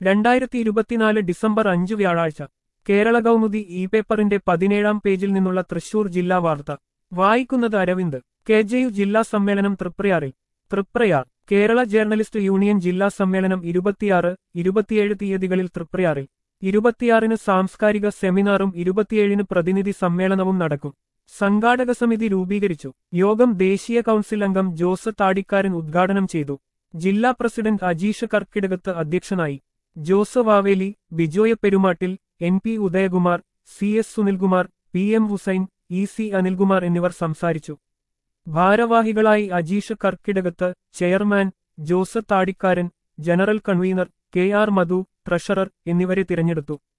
രണ്ടായിരത്തി ഇരുപത്തിനാല് ഡിസംബർ അഞ്ച് വ്യാഴാഴ്ച കേരള കൗമുദി ഇ പേപ്പറിന്റെ പതിനേഴാം പേജിൽ നിന്നുള്ള തൃശൂർ ജില്ലാ വാർത്ത വായിക്കുന്നത് അരവിന്ദ് കെ ജെ യു ജില്ലാ സമ്മേളനം തൃപ്രയാറിൽ തൃപ്രയാർ കേരള ജേർണലിസ്റ്റ് യൂണിയൻ ജില്ലാ സമ്മേളനം ഇരുപത്തിയാറ് ഇരുപത്തിയേഴ് തീയതികളിൽ തൃപ്രയാറിൽ ഇരുപത്തിയാറിന് സാംസ്കാരിക സെമിനാറും ഇരുപത്തിയേഴിന് പ്രതിനിധി സമ്മേളനവും നടക്കും സംഘാടക സമിതി രൂപീകരിച്ചു യോഗം ദേശീയ കൗൺസിൽ അംഗം ജോസ് താടിക്കാരൻ ഉദ്ഘാടനം ചെയ്തു ജില്ലാ പ്രസിഡന്റ് അജീഷ് കർക്കിടകത്ത് അധ്യക്ഷനായി Jose Vaveli Bijoya Perumattil N P Udayakumar C S Sunilkumar P M Hussain E C Anilkumar എന്നിവർ സംസാരിച്ചു ഭാരവാഹികളായി Ajeesh Karkidakath chairman Jose Thadikkaran general convener K R Madhu treasurer എന്നിവരെ തിരഞ്ഞെടുത്തു